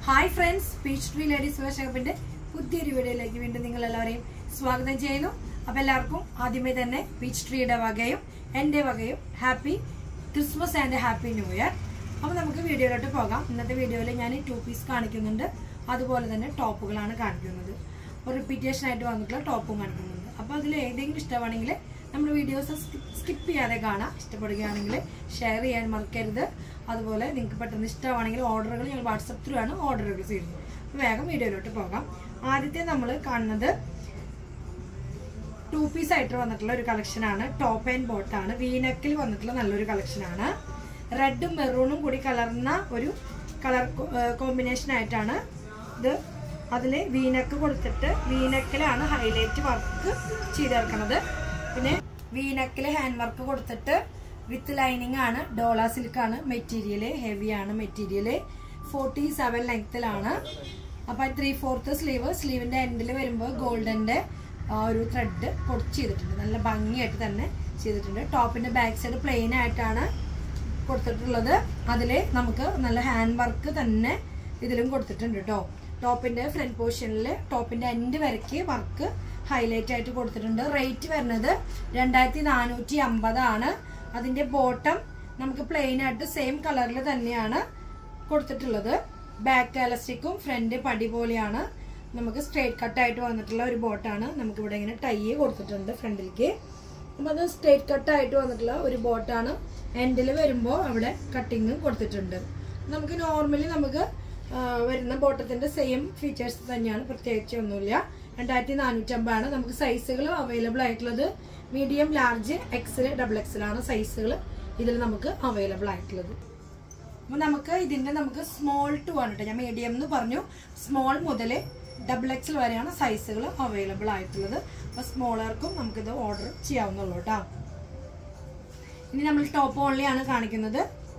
hi friends Peach Tree Ladies വേഷകപ്പിന്റെ പുതിയൊരു വീഡിയോയിലേക്ക് വീണ്ടും നിങ്ങൾ എല്ലാവരെയും സ്വാഗതം ചെയ്യുന്നു അപ്പൊ എല്ലാവർക്കും ആദ്യമേ തന്നെ പീച്ച് ട്രീയുടെ വകയും എന്റെ വകയും happy Christmas and happy new year അപ്പൊ നമുക്ക് വീഡിയോയിലോട്ട് പോകാം ഇന്നത്തെ വീഡിയോയിൽ ഞാൻ ടു പീസ് കാണിക്കുന്നുണ്ട് അതുപോലെ തന്നെ ടോപ്പുകളാണ് കാണിക്കുന്നത് ഒരു റിപ്പീറ്റേഷൻ ആയിട്ട് വന്നിട്ടുള്ള ടോപ്പും കാണിക്കുന്നുണ്ട് അപ്പൊ അതിൽ ഏതെങ്കിലും ഇഷ്ടമാണെങ്കിൽ നമ്മൾ വീഡിയോസ് സ്കിപ്പ് ചെയ്യാതെ കാണാം ഇഷ്ടപ്പെടുകയാണെങ്കിൽ ഷെയർ ചെയ്യാൻ മറക്കരുത് അതുപോലെ നിങ്ങൾക്ക് പെട്ടെന്ന് ഇഷ്ടമാണെങ്കിൽ ഓർഡറുകൾ ഞങ്ങൾ വാട്സപ്പ് ത്രൂ ആണ് ഓർഡറുകൾ ചെയ്യുന്നത് അപ്പോൾ വേഗം വീഡിയോയിലോട്ട് പോകാം ആദ്യത്തെ നമ്മൾ കാണുന്നത് ടു പീസ് ആയിട്ട് വന്നിട്ടുള്ള ഒരു കളക്ഷനാണ് ടോപ്പ് ആൻഡ് ബോട്ടാണ് വീനക്കിൽ വന്നിട്ടുള്ള നല്ലൊരു കളക്ഷനാണ് റെഡും മെറൂണും കൂടി കലർന്ന ഒരു കളർ കോമ്പിനേഷൻ ആയിട്ടാണ് ഇത് അതിൽ വീനക്ക് കൊടുത്തിട്ട് വീനക്കിലാണ് ഹൈലൈറ്റ് വർക്ക് ചെയ്തെടുക്കണത് പിന്നെ വീനക്കിൽ ഹാൻഡ് വർക്ക് കൊടുത്തിട്ട് വിത്ത് ലൈനിങ് ആണ് ഡോള സിൽക്ക് ആണ് മെറ്റീരിയൽ ഹെവി ആണ് മെറ്റീരിയൽ ഫോർട്ടി സെവൻ ലെങ്ത്തിലാണ് അപ്പൊ ത്രീ ഫോർത്ത് സ്ലീവ് സ്ലീവിന്റെ എൻഡിൽ വരുമ്പോൾ ഗോൾഡന്റെ ഒരു ത്രെഡ് കൊടുത്ത് ചെയ്തിട്ടുണ്ട് നല്ല ഭംഗിയായിട്ട് തന്നെ ചെയ്തിട്ടുണ്ട് ടോപ്പിന്റെ ബാക്ക് സൈഡ് പ്ലെയിൻ ആയിട്ടാണ് കൊടുത്തിട്ടുള്ളത് അതില് നമുക്ക് നല്ല ഹാൻഡ് വർക്ക് തന്നെ ഇതിലും കൊടുത്തിട്ടുണ്ട് കേട്ടോ ടോപ്പിന്റെ ഫ്രണ്ട് പോർഷനിൽ ടോപ്പിന്റെ എൻഡ് വരയ്ക്ക് വർക്ക് ഹൈലൈറ്റ് ആയിട്ട് കൊടുത്തിട്ടുണ്ട് റേറ്റ് വരുന്നത് രണ്ടായിരത്തി നാനൂറ്റി അമ്പതാണ് അതിന്റെ ബോട്ടം നമുക്ക് പ്ലെയിൻ ആയിട്ട് സെയിം കളറിൽ തന്നെയാണ് കൊടുത്തിട്ടുള്ളത് ബാക്ക് എലസ്റ്റിക്കും ഫ്രണ്ട് പടി പോലെയാണ് നമുക്ക് സ്ട്രേറ്റ് കട്ടായിട്ട് വന്നിട്ടുള്ള ഒരു ബോട്ടാണ് നമുക്ക് ഇവിടെ ഇങ്ങനെ ടൈ കൊടുത്തിട്ടുണ്ട് ഫ്രണ്ടിലേക്ക് അപ്പം അത് സ്ട്രേറ്റ് കട്ടായിട്ട് വന്നിട്ടുള്ള ഒരു ബോട്ടാണ് എൻഡിൽ വരുമ്പോൾ അവിടെ കട്ടിങ് കൊടുത്തിട്ടുണ്ട് നമുക്ക് നോർമലി നമുക്ക് ആ, വരുന്ന ബോട്ടത്തിന്റെ സെയിം ഫീച്ചേഴ്സ് തന്നെയാണ് പ്രത്യേകിച്ച് ഒന്നുമില്ല രണ്ടായിരത്തി നാനൂറ്റമ്പതാണ് നമുക്ക് സൈസുകൾ അവൈലബിൾ ആയിട്ടുള്ളത് medium large XL double XL ആണ് സൈസുകൾ ഇതിൽ നമുക്ക് അവൈലബിൾ ആയിട്ടുള്ളത് അപ്പൊ നമുക്ക് ഇതിന്റെ നമുക്ക് സ്മോൾ ടു ആണ് കേട്ടോ ഞാൻ മീഡിയം എന്ന് പറഞ്ഞു സ്മോൾ മുതൽ ഡബിൾ എക്സൽ വരെയാണ് സൈസുകൾ അവൈലബിൾ ആയിട്ടുള്ളത് അപ്പൊ സ്മോളർക്കും നമുക്കിത് ഓർഡർ ചെയ്യാവുന്നുള്ളൂ കേട്ടോ ഇനി നമ്മൾ ടോപ്പ് ഓൺലി ആണ് കാണിക്കുന്നത്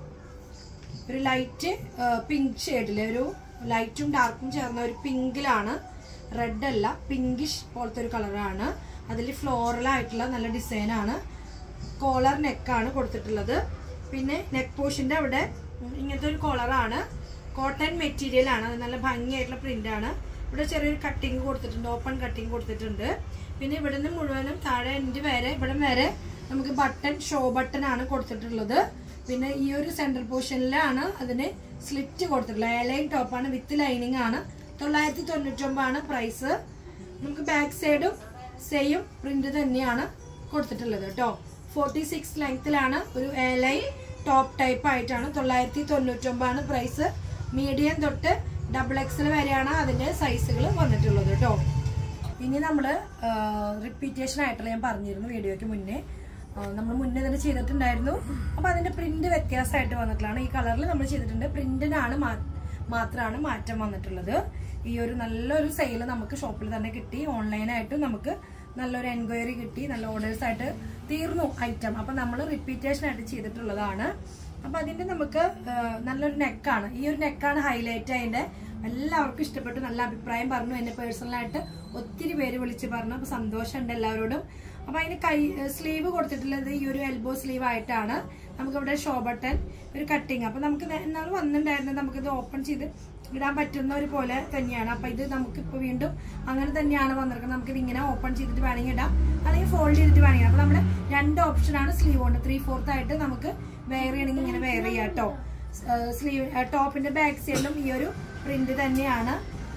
ഒരു ലൈറ്റ് പിങ്ക് ഷെയ്ഡിൽ ഒരു ലൈറ്റും ഡാർക്കും ചേർന്ന ഒരു പിങ്കിലാണ് റെഡ് അല്ല പിങ്കിഷ് പോലത്തെ ഒരു കളറാണ് അതിൽ ഫ്ലോറൽ ആയിട്ടുള്ള നല്ല ഡിസൈനാണ് കോളർ നെക്കാണ് കൊടുത്തിട്ടുള്ളത് പിന്നെ നെക്ക് പോഷന്റെ അവിടെ ഇങ്ങനത്തെ ഒരു കോളറാണ് കോട്ടൺ മെറ്റീരിയൽ ആണ് അത് നല്ല ഭംഗിയായിട്ടുള്ള പ്രിന്റ് ആണ് ഇവിടെ ചെറിയൊരു കട്ടിങ് കൊടുത്തിട്ടുണ്ട് ഓപ്പൺ കട്ടിങ് കൊടുത്തിട്ടുണ്ട് പിന്നെ ഇവിടെ നിന്ന് മുഴുവനും താഴെ എൻഡ് വരെ ഇവിടെ വരെ നമുക്ക് ബട്ടൺ ഷോ ബട്ടൺ ആണ് കൊടുത്തിട്ടുള്ളത് പിന്നെ ഈ ഒരു സെൻട്രൽ പോർഷനിലാണ് അതിന് സ്ലിറ്റ് കൊടുത്തിട്ടുള്ളത് എയർലൈൻ ടോപ്പാണ് വിത്ത് ലൈനിങ് ആണ് തൊള്ളായിരത്തി തൊണ്ണൂറ്റൊമ്പതാണ് പ്രൈസ് നമുക്ക് ബാക്ക് സൈഡും സെയിം പ്രിന്റ് തന്നെയാണ് കൊടുത്തിട്ടുള്ളത് കേട്ടോ ഫോർട്ടി സിക്സ് ലെങ്ത്തിലാണ് ഒരു എയർലൈൻ ടോപ്പ് ടൈപ്പ് ആയിട്ടാണ് തൊള്ളായിരത്തി തൊണ്ണൂറ്റൊമ്പതാണ് പ്രൈസ് മീഡിയം തൊട്ട് ഡബിൾ എക്സൽ വരെയാണ് അതിന്റെ സൈസുകൾ വന്നിട്ടുള്ളത് കേട്ടോ ഇനി നമ്മൾ റിപ്പീറ്റേഷൻ ആയിട്ടുള്ള ഞാൻ പറഞ്ഞിരുന്നു വീഡിയോയ്ക്ക് മുന്നേ നമ്മൾ മുന്നേ തന്നെ ചെയ്തിട്ടുണ്ടായിരുന്നു അപ്പൊ അതിന്റെ പ്രിന്റ് വ്യത്യാസമായിട്ട് വന്നിട്ടുള്ളതാണ് ഈ കളറിൽ നമ്മൾ ചെയ്തിട്ടുണ്ട് പ്രിന്റിനാണ് മാത്രമാണ് മാറ്റം വന്നിട്ടുള്ളത് ഈ ഒരു നല്ലൊരു സെയിൽ നമുക്ക് ഷോപ്പിൽ തന്നെ കിട്ടി ഓൺലൈനായിട്ടും നമുക്ക് നല്ലൊരു എൻക്വയറി കിട്ടി നല്ല ഓർഡേഴ്സ് ആയിട്ട് തീർന്നു ഐറ്റം അപ്പൊ നമ്മൾ റിപ്പീറ്റേഷൻ ആയിട്ട് ചെയ്തിട്ടുള്ളതാണ് അപ്പൊ അതിന്റെ നമുക്ക് ആ, നല്ലൊരു നെക്കാണ് ഈ ഒരു നെക്കാണ് ഹൈലൈറ്റ് അതിന്റെ എല്ലാവർക്കും ഇഷ്ടപ്പെട്ടു നല്ല അഭിപ്രായം പറഞ്ഞു എന്നെ പേഴ്സണലായിട്ട് ഒത്തിരി പേര് വിളിച്ച് പറഞ്ഞു അപ്പൊ സന്തോഷമുണ്ട് എല്ലാവരോടും അപ്പൊ അതിന് കൈ സ്ലീവ് കൊടുത്തിട്ടുള്ളത് ഈ ഒരു എൽബോ സ്ലീവ് ആയിട്ടാണ് നമുക്കിവിടെ ഷോ ബട്ടൺ ഒരു കട്ടിങ് അപ്പൊ നമുക്ക് എന്നാൽ വന്നിട്ടുണ്ടായിരുന്നത് നമുക്കിത് ഓപ്പൺ ചെയ്ത് ഇടാൻ പറ്റുന്ന ഒരു പോലെ തന്നെയാണ് അപ്പൊ ഇത് നമുക്ക് ഇപ്പൊ വീണ്ടും അങ്ങനെ തന്നെയാണ് വന്നിരിക്കുന്നത് നമുക്ക് ഇത് ഇങ്ങനെ ഓപ്പൺ ചെയ്തിട്ട് വേണമെങ്കിൽ ഇടാം അല്ലെങ്കിൽ ഫോൾഡ് ചെയ്തിട്ട് വേണമെങ്കിൽ അപ്പൊ നമ്മുടെ രണ്ട് ഓപ്ഷനാണ് സ്ലീവ് ഉണ്ട് ത്രീ ഫോർത്ത് ആയിട്ട് നമുക്ക് വെയർ ചെയ്യണമെങ്കിൽ ഇങ്ങനെ വെയർ ചെയ്യാം കേട്ടോ സ്ലീവ് ടോപ്പിന്റെ ബാക്ക് സൈഡിലും ഈ ഒരു പ്രിന്റ് തന്നെയാണ്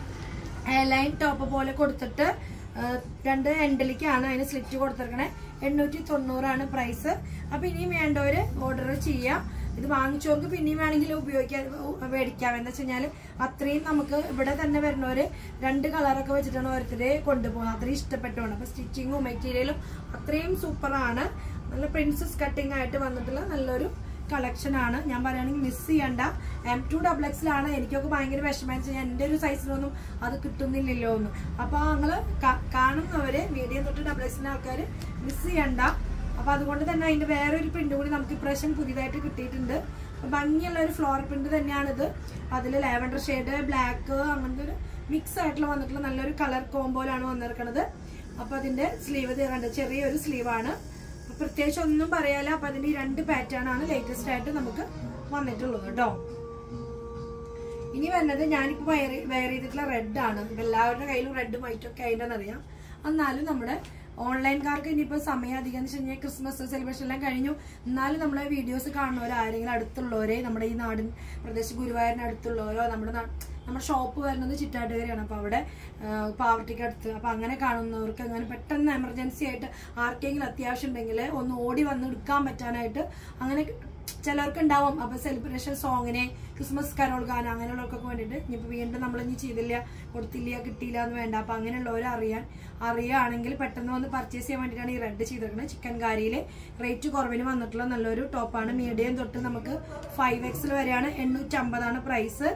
എയർലൈൻ ടോപ്പ് പോലെ കൊടുത്തിട്ട് ആ, രണ്ട് എൻഡിലേക്കാണ് അതിന് സ്ലിറ്റ് കൊടുത്തിരിക്കണേ എണ്ണൂറ്റി തൊണ്ണൂറാണ് പ്രൈസ് അപ്പൊ ഇനിയും വേണ്ടവര് ഓർഡർ ചെയ്യാം ഇത് വാങ്ങിച്ചവർക്ക് പിന്നെയും വേണമെങ്കിൽ ഉപയോഗിക്കാൻ മേടിക്കാം എന്ന് വെച്ച് കഴിഞ്ഞാൽ അത്രയും നമുക്ക് ഇവിടെ തന്നെ വരുന്നവര് രണ്ട് കളറൊക്കെ വെച്ചിട്ടാണ് ഓരോരുത്തരെ കൊണ്ടുപോകുന്നത് അത്രയും ഇഷ്ടപ്പെട്ടുകൊണ്ട് അപ്പൊ സ്റ്റിച്ചിങ്ങും മെറ്റീരിയലും അത്രയും സൂപ്പറാണ് നല്ല പ്രിൻസസ് കട്ടിങ് ആയിട്ട് വന്നിട്ടുള്ള നല്ലൊരു കളക്ഷൻ ആണ് ഞാൻ പറയുകയാണെങ്കിൽ മിസ് ചെയ്യണ്ട എം ടു ഡബിൾ എക്സിലാണ് എനിക്കൊക്കെ ഭയങ്കര വിഷമം വെച്ചാൽ എന്റെ ഒരു സൈസിലൊന്നും അത് കിട്ടുന്നില്ലല്ലോ എന്ന് അപ്പൊ നിങ്ങള് കാണുന്നവര് മീഡിയം തൊട്ട് ഡബിൾ എക്സിന്റെ ആൾക്കാർ മിസ് ചെയ്യണ്ട അപ്പൊ അതുകൊണ്ട് തന്നെ അതിന്റെ വേറെ ഒരു പ്രിന്റ് കൂടി നമുക്ക് ഇപ്രാവശ്യം പുതിയതായിട്ട് കിട്ടിയിട്ടുണ്ട് അപ്പൊ ഭംഗിയുള്ള ഒരു ഫ്ലോർ പ്രിന്റ് തന്നെയാണിത് അതിൽ ലാവൻഡർ ഷെയ്ഡ് ബ്ലാക്ക് അങ്ങനത്തെ ഒരു മിക്സ് ആയിട്ടുള്ള വന്നിട്ടുള്ള നല്ലൊരു കളർ കോമ്പോയിലാണ് വന്നിരിക്കുന്നത് അപ്പൊ അതിന്റെ സ്ലീവ് കണ്ട് ചെറിയൊരു സ്ലീവാണ് പ്രത്യേകിച്ച് ഒന്നും പറയാല്ല അപ്പൊ അതിന്റെ ഈ രണ്ട് പാറ്റേൺ ആണ് ലേറ്റസ്റ്റ് ആയിട്ട് നമുക്ക് വന്നിട്ടുള്ളത് കേട്ടോ ഇനി വരുന്നത് ഞാനിപ്പോൾ വെയർ വെയർ ചെയ്തിട്ടുള്ള റെഡ് ആണ് ഇപ്പൊ എല്ലാവരുടെ കയ്യിലും റെഡും വൈറ്റും ഒക്കെ അതിൻ്റെ അറിയാം എന്നാലും നമ്മുടെ ഓൺലൈൻകാർക്ക് ഇനിയിപ്പോൾ സമയം അധികം എന്ന് വെച്ച് കഴിഞ്ഞാൽ ക്രിസ്മസ് സെലിബ്രേഷൻ എല്ലാം കഴിഞ്ഞു എന്നാലും നമ്മളെ വീഡിയോസ് കാണുന്നവർ ആരെങ്കിലും അടുത്തുള്ളവരെ നമ്മുടെ ഈ നാടിൻ പ്രദേശ് ഗുരുവായൂരിന് അടുത്തുള്ളവരോ നമ്മുടെ നാ- നമ്മുടെ ഷോപ്പ് വരുന്നത് ചിറ്റാട്ടുകരയാണ് അപ്പോൾ അവിടെ പാവർട്ടിക്ക് അടുത്ത് അപ്പോൾ അങ്ങനെ കാണുന്നവർക്ക് അങ്ങനെ പെട്ടെന്ന് എമർജൻസി ആയിട്ട് ആർക്കെങ്കിലും അത്യാവശ്യം ഉണ്ടെങ്കിൽ ഒന്ന് ഓടി വന്ന് എടുക്കാൻ പറ്റാനായിട്ട് അങ്ങനെ ചിലർക്ക് ഉണ്ടാവും അപ്പൊ സെലിബ്രേഷൻ സോങ്ങിനെ ക്രിസ്മസ് കരോൾ ഗാനം അങ്ങനെയുള്ളവർക്കൊക്കെ വേണ്ടിയിട്ട് ഇനിയിപ്പോൾ വീണ്ടും നമ്മൾ ഇനി ചെയ്തില്ല കൊടുത്തില്ല കിട്ടിയില്ല എന്ന് വേണ്ട അപ്പൊ അങ്ങനെയുള്ളവർ അറിയാൻ അറിയുകയാണെങ്കിൽ പെട്ടെന്ന് വന്ന് പർച്ചേസ് ചെയ്യാൻ വേണ്ടിയിട്ടാണ് ഈ റെഡ് ചെയ്തിരിക്കുന്നത് ചിക്കൻ കാരിയിലെ റേറ്റ് കുറവിന് വന്നിട്ടുള്ള നല്ലൊരു ടോപ്പാണ് മീഡിയം തൊട്ട് നമുക്ക് ഫൈവ് എക്സിൽ വരെയാണ് എണ്ണൂറ്റി അമ്പതാണ് പ്രൈസ്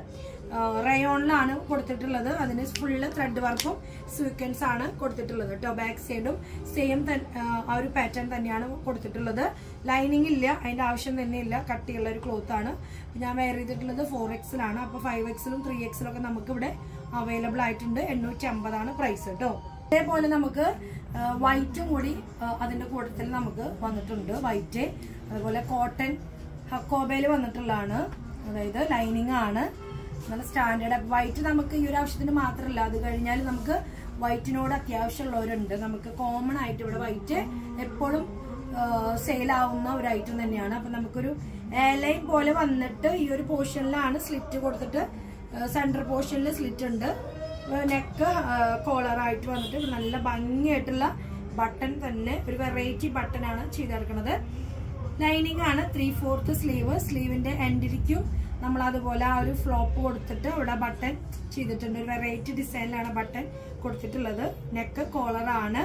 റയോണിലാണ് കൊടുത്തിട്ടുള്ളത് അതിന് ഫുള്ള് ത്രെഡ് വർക്കും സ്വീക്വൻസ് ആണ് കൊടുത്തിട്ടുള്ളത് കേട്ടോ ബാക്ക് സൈഡും സെയിം ആ ഒരു പാറ്റേൺ തന്നെയാണ് കൊടുത്തിട്ടുള്ളത് ലൈനിങ് ഇല്ല അതിന്റെ ആവശ്യം തന്നെ ഇല്ല കട്ടിയുള്ള ഒരു ക്ലോത്ത് ആണ് ഞാൻ വെയർ ചെയ്തിട്ടുള്ളത് ഫോർ എക്സിലാണ് അപ്പൊ ഫൈവ് എക്സിലും ത്രീ എക്സിലും ഒക്കെ നമുക്ക് ഇവിടെ അവൈലബിൾ ആയിട്ടുണ്ട് എണ്ണൂറ്റി അമ്പതാണ് പ്രൈസ് കേട്ടോ അതേപോലെ നമുക്ക് വൈറ്റും കൂടി ആ, അതിന്റെ കൂട്ടത്തിൽ നമുക്ക് വന്നിട്ടുണ്ട് വൈറ്റ് അതുപോലെ കോട്ടൺ ഹക്കോബയിൽ വന്നിട്ടുള്ളതാണ് അതായത് ലൈനിങ് ആണ് നല്ല സ്റ്റാൻഡേർഡ് വൈറ്റ് നമുക്ക് ഈ ഒരു ആവശ്യത്തിന് മാത്രമല്ല അത് കഴിഞ്ഞാൽ നമുക്ക് വൈറ്റിനോട് അത്യാവശ്യമുള്ളവരുണ്ട് നമുക്ക് കോമൺ ആയിട്ട് ഇവിടെ വൈറ്റ് എപ്പോഴും സെയിൽ ആവുന്ന ഒരു ഐറ്റം തന്നെയാണ് അപ്പൊ നമുക്കൊരു ലൈൻ പോലെ വന്നിട്ട് ഈ ഒരു പോർഷനിലാണ് സ്ലിറ്റ് കൊടുത്തിട്ട് സെന്റർ പോർഷനിൽ സ്ലിറ്റ് ഉണ്ട് നെക്ക് കോളർ ആയിട്ട് വന്നിട്ട് നല്ല ഭംഗിയായിട്ടുള്ള ബട്ടൺ തന്നെ ഒരു വെറൈറ്റി ബട്ടൺ ആണ് ചെയ്തെടുക്കുന്നത് ലൈനിങ് ആണ് ത്രീ ഫോർത്ത് സ്ലീവ് സ്ലീവിന്റെ എൻഡിരിക്കും നമ്മൾ അതുപോലെ ആ ഒരു ഫ്ലോപ്പ് കൊടുത്തിട്ട് ഇവിടെ ബട്ടൺ ചെയ്തിട്ടുണ്ട് ഒരു വെറൈറ്റി ഡിസൈനിലാണ് ബട്ടൺ കൊടുത്തിട്ടുള്ളത് നെക്ക് കോളർ ആണ്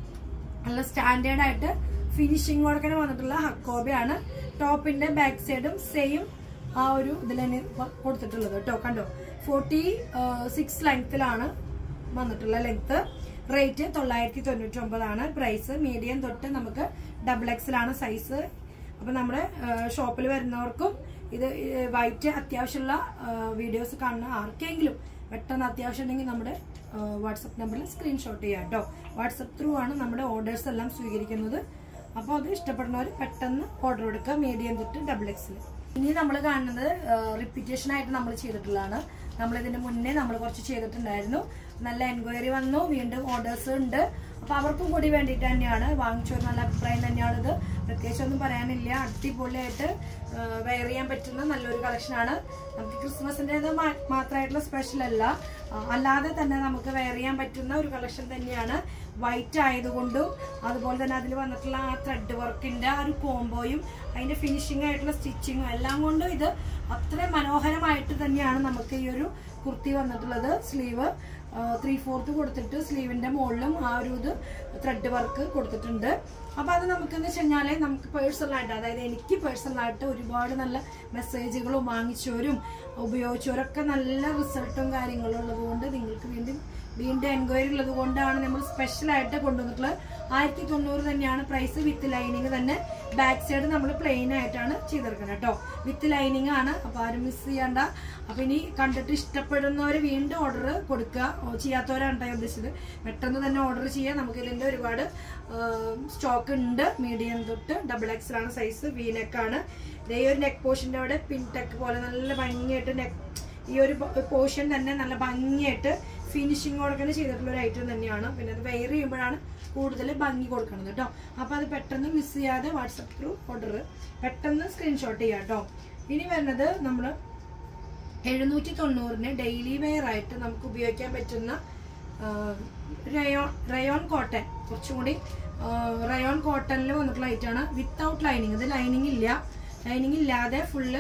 നല്ല സ്റ്റാൻഡേർഡ് ആയിട്ട് ഫിനിഷിംഗ് കൊടുക്കാൻ വന്നിട്ടുള്ള ഹക്കോബയാണ് ടോപ്പിന്റെ ബാക്ക് സൈഡും സെയിം ആ ഒരു ഇതിൽ തന്നെ വ- കൊടുത്തിട്ടുള്ളത് കേട്ടോ കണ്ടോ ഫോർട്ടി സിക്സ് ലെങ്ത്തിലാണ് വന്നിട്ടുള്ള ലെങ്ത് റേറ്റ് തൊള്ളായിരത്തി തൊണ്ണൂറ്റി ഒമ്പതാണ് പ്രൈസ് മീഡിയം തൊട്ട് നമുക്ക് ഡബിൾ എക്സിലാണ് സൈസ് അപ്പൊ നമ്മുടെ ഷോപ്പിൽ വരുന്നവർക്കും ഇത് വൈറ്റ് അത്യാവശ്യമുള്ള വീഡിയോസ് കാണുന്ന ആർക്കെങ്കിലും പെട്ടെന്ന് അത്യാവശ്യം ഉണ്ടെങ്കിൽ നമ്മുടെ വാട്സപ്പ് നമ്പറിൽ സ്ക്രീൻഷോട്ട് ചെയ്യാം കേട്ടോ വാട്സപ്പ് ത്രൂ ആണ് നമ്മുടെ ഓർഡേഴ്സ് എല്ലാം സ്വീകരിക്കുന്നത് അപ്പോൾ അത് ഇഷ്ടപ്പെടുന്നവർ പെട്ടെന്ന് ഓർഡർ എടുക്കുക മീഡിയം തൊട്ട് ഡബിൾ എക്സിൽ ഇനി നമ്മൾ കാണുന്നത് റിപ്പീറ്റേഷൻ ആയിട്ട് നമ്മൾ ചെയ്തിട്ടുള്ളതാണ് നമ്മൾ ഇതിന്റെ മുന്നേ നമ്മൾ കുറച്ച് ചെയ്തിട്ടുണ്ടായിരുന്നു നല്ല എൻക്വയറി വന്നു വീണ്ടും ഓർഡേഴ്സ് ഉണ്ട് അപ്പൊ അവർക്കും കൂടി വേണ്ടിയിട്ട് തന്നെയാണ് വാങ്ങിച്ചൊരു നല്ല അഭിപ്രായം തന്നെയാണ് ഇത് പ്രത്യേകിച്ച് ഒന്നും പറയാനില്ല അടിപൊളിയായിട്ട് വെയർ ചെയ്യാൻ പറ്റുന്ന നല്ലൊരു കളക്ഷനാണ് നമുക്ക് ക്രിസ്മസിന്റെ മാത്രമായിട്ടുള്ള സ്പെഷ്യൽ അല്ല ആ, അല്ലാതെ തന്നെ നമുക്ക് വെയർ ചെയ്യാൻ പറ്റുന്ന ഒരു കളക്ഷൻ തന്നെയാണ് വൈറ്റ് ആയതുകൊണ്ടും അതുപോലെ തന്നെ അതിൽ വന്നിട്ടുള്ള ആ ത്രെഡ് വർക്കിന്റെ ആ ഒരു കോംബോയും അതിന്റെ ഫിനിഷിംഗ് ആയിട്ടുള്ള സ്റ്റിച്ചിങ്ങും എല്ലാം കൊണ്ടും ഇത് അത്രയും മനോഹരമായിട്ട് തന്നെയാണ് നമുക്ക് ഈ ഒരു കുർത്തി വന്നിട്ടുള്ളത് സ്ലീവ് ത്രീ ഫോർത്ത് കൊടുത്തിട്ട് സ്ലീവിന്റെ മുകളിലും ആ ഒരു ഇത് ത്രെഡ് വർക്ക് കൊടുത്തിട്ടുണ്ട് അപ്പൊ അത് നമുക്കെന്ന് വെച്ച് കഴിഞ്ഞാല് നമുക്ക് പേഴ്സണലായിട്ട് അതായത് എനിക്ക് പേഴ്സണലായിട്ട് ഒരുപാട് നല്ല മെസ്സേജുകളും വാങ്ങിച്ചവരും ഉപയോഗിച്ചവരൊക്കെ നല്ല റിസൾട്ടും കാര്യങ്ങളും ഉള്ളത് കൊണ്ട് നിങ്ങൾക്ക് വീണ്ടും വീണ്ടും എൻക്വയറി ഉള്ളത് കൊണ്ടാണ് നമ്മൾ സ്പെഷ്യൽ ആയിട്ട് കൊണ്ടുവന്നിട്ടുള്ളത് ആയിരത്തി തൊണ്ണൂറ് തന്നെയാണ് പ്രൈസ് വിത്ത് ലൈനിങ് തന്നെ ബാക്ക് സൈഡ് നമ്മൾ പ്ലെയിൻ ആയിട്ടാണ് ചെയ്തെടുക്കുന്നത് കേട്ടോ വിത്ത് ലൈനിങ് ആണ് അപ്പൊ ആരും മിസ് ചെയ്യണ്ട അപ്പൊ ഇനി കണ്ടിട്ട് ഇഷ്ടപ്പെടുന്നവർ വീണ്ടും ഓർഡർ കൊടുക്കുക ഓ, ചെയ്യാത്തവരാണ് കേട്ടോ ഞാൻ ഉദ്ദേശിച്ചത് പെട്ടെന്ന് തന്നെ ഓർഡർ ചെയ്യാം നമുക്ക് ഇതിന്റെ ഒരുപാട് സ്റ്റോക്ക് ഉണ്ട് മീഡിയം തൊട്ട് ഡബിൾ എക്സ് ആണ് സൈസ് വി നെക്ക് ആണ് ദേ ഈ ഒരു നെക്ക് പോർഷന്റെ അവിടെ പിൻ ടെക്ക് പോലെ നല്ല ഭംഗിയായിട്ട് നെക്ക് ഈ ഒരു പോർഷൻ തന്നെ നല്ല ഭംഗിയായിട്ട് ഫിനിഷിംഗ് കൊടുക്കുന്ന ചെയ്തിട്ടുള്ള ഒരു ഐറ്റം തന്നെയാണ് പിന്നെ അത് വെയർ ചെയ്യുമ്പോഴാണ് കൂടുതൽ ഭംഗി കൊടുക്കുന്നത് കേട്ടോ അപ്പൊ അത് പെട്ടെന്ന് മിസ് ചെയ്യാതെ വാട്സപ്പ് ത്രൂ ഓർഡർ പെട്ടെന്ന് സ്ക്രീൻഷോട്ട് ചെയ്യാം കേട്ടോ ഇനി വരുന്നത് നമ്മൾ എഴുന്നൂറ്റി തൊണ്ണൂറിന് ഡെയിലി വെയർ ആയിട്ട് നമുക്ക് ഉപയോഗിക്കാൻ പറ്റുന്ന ആ, റയോൺ റയോൺ കോട്ടൺ കുറച്ചും കൂടി ആ, റയോൺ കോട്ടണിൽ വന്നിട്ടുള്ള ഐറ്റാണ് വിത്തൗട്ട് ലൈനിങ് ഇത് ലൈനിങ് ഇല്ല ലൈനിങ് ഇല്ലാതെ ഫുള്ള്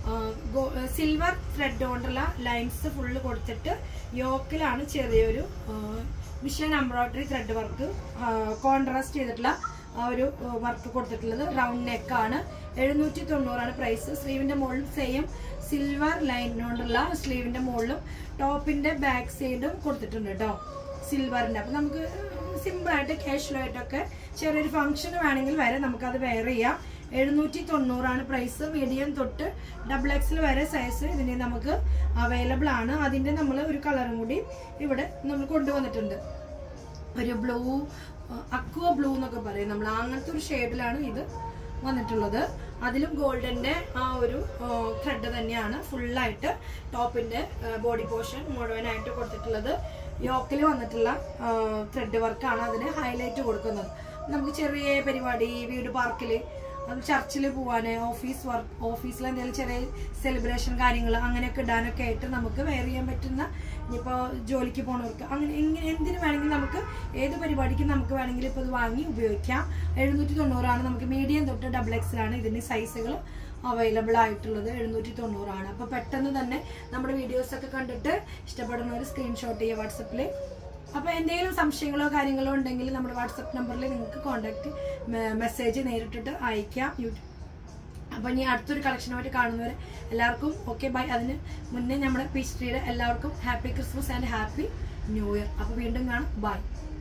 സിൽവർ ത്രെഡ് കൊണ്ടുള്ള ലൈൻസ് ഫുള്ള് കൊടുത്തിട്ട് യോക്കിലാണ് ചെറിയൊരു machine embroidery thread work contrast ചെയ്തിട്ടുള്ള ആ ഒരു വർക്ക് കൊടുത്തിട്ടുള്ളത് റൗണ്ട് നെക്കാണ് എഴുന്നൂറ്റി തൊണ്ണൂറാണ് പ്രൈസ് സ്ലീവിന്റെ മുകളിൽ സെയിം സിൽവർ ലൈൻ കൊണ്ടുള്ള സ്ലീവിന്റെ മുകളിലും ടോപ്പിന്റെ ബാക്ക് സൈഡും കൊടുത്തിട്ടുണ്ട് കേട്ടോ സിൽവറിന്റെ അപ്പൊ നമുക്ക് സിമ്പിൾ ആയിട്ട് കാഷ്വൽ ആയിട്ടൊക്കെ ചെറിയൊരു ഫംഗ്ഷൻ വേണമെങ്കിൽ വരെ നമുക്കത് വെയർ ചെയ്യാം എഴുന്നൂറ്റി തൊണ്ണൂറാണ് പ്രൈസ് മീഡിയം തൊട്ട് ഡബിൾ എക്സിൽ വരെ സൈസ് ഇതിന് നമുക്ക് അവൈലബിൾ ആണ് അതിന്റെ നമ്മൾ ഒരു കളറും കൂടി ഇവിടെ നമ്മൾ കൊണ്ടുവന്നിട്ടുണ്ട് ഒരു ബ്ലൂ അക്വ ബ്ലൂ എന്നൊക്കെ പറയും നമ്മൾ അങ്ങനത്തെ ഒരു ഷെയ്ഡിലാണ് ഇത് വന്നിട്ടുള്ളത് അതിലും ഗോൾഡന്റെ ആ ഒരു ത്രെഡ് തന്നെയാണ് ഫുള്ളായിട്ട് ടോപ്പിന്റെ ബോഡി പോർഷൻ മുഴുവനായിട്ട് കൊടുത്തിട്ടുള്ളത് യോക്കിൽ വന്നിട്ടുള്ള ത്രെഡ് വർക്കാണ് അതിന് ഹൈലൈറ്റ് കൊടുക്കുന്നത് നമുക്ക് ചെറിയ പരിപാടി വീട് പാർക്കിൽ ചർച്ചിൽ പോവാന് ഓഫീസ് വർക്ക് ഓഫീസിൽ എന്തെങ്കിലും ചെറിയ സെലിബ്രേഷൻ കാര്യങ്ങൾ അങ്ങനെയൊക്കെ ഇടാനൊക്കെ ആയിട്ട് നമുക്ക് വെയർ ചെയ്യാൻ പറ്റുന്ന ഇനിയിപ്പോൾ ജോലിക്ക് പോണവർക്ക് അങ്ങനെ എങ്ങനെ എന്തിനു വേണമെങ്കിലും നമുക്ക് ഏത് പരിപാടിക്കും നമുക്ക് വേണമെങ്കിൽ ഇപ്പോൾ ഇത് വാങ്ങി ഉപയോഗിക്കാം എഴുന്നൂറ്റി തൊണ്ണൂറാണ് നമുക്ക് മീഡിയം തൊട്ട് ഡബിൾ എക്സിലാണ് ഇതിന്റെ സൈസുകൾ അവൈലബിൾ ആയിട്ടുള്ളത് എഴുന്നൂറ്റി തൊണ്ണൂറാണ് അപ്പോൾ പെട്ടെന്ന് തന്നെ നമ്മുടെ വീഡിയോസ് ഒക്കെ കണ്ടിട്ട് ഇഷ്ടപ്പെടുന്നവർ സ്ക്രീൻഷോട്ട് ചെയ്യുക വാട്സപ്പിൽ അപ്പോൾ എന്തെങ്കിലും സംശയങ്ങളോ കാര്യങ്ങളോ ഉണ്ടെങ്കിൽ നമ്മുടെ വാട്സപ്പ് നമ്പറിൽ നിങ്ങൾക്ക് കോൺടാക്ട് മെസ്സേജ് നേരിട്ടിട്ട് അയക്കാം യൂട്യൂബ് അപ്പോൾ ഇനി അടുത്തൊരു കളക്ഷനുമായിട്ട് കാണുന്നവരെ എല്ലാവർക്കും ഓക്കെ ബൈ അതിന് മുന്നേ നമ്മുടെ പീച്ച് ട്രീയുടെ എല്ലാവർക്കും happy Christmas and happy new year അപ്പോൾ വീണ്ടും കാണാം ബൈ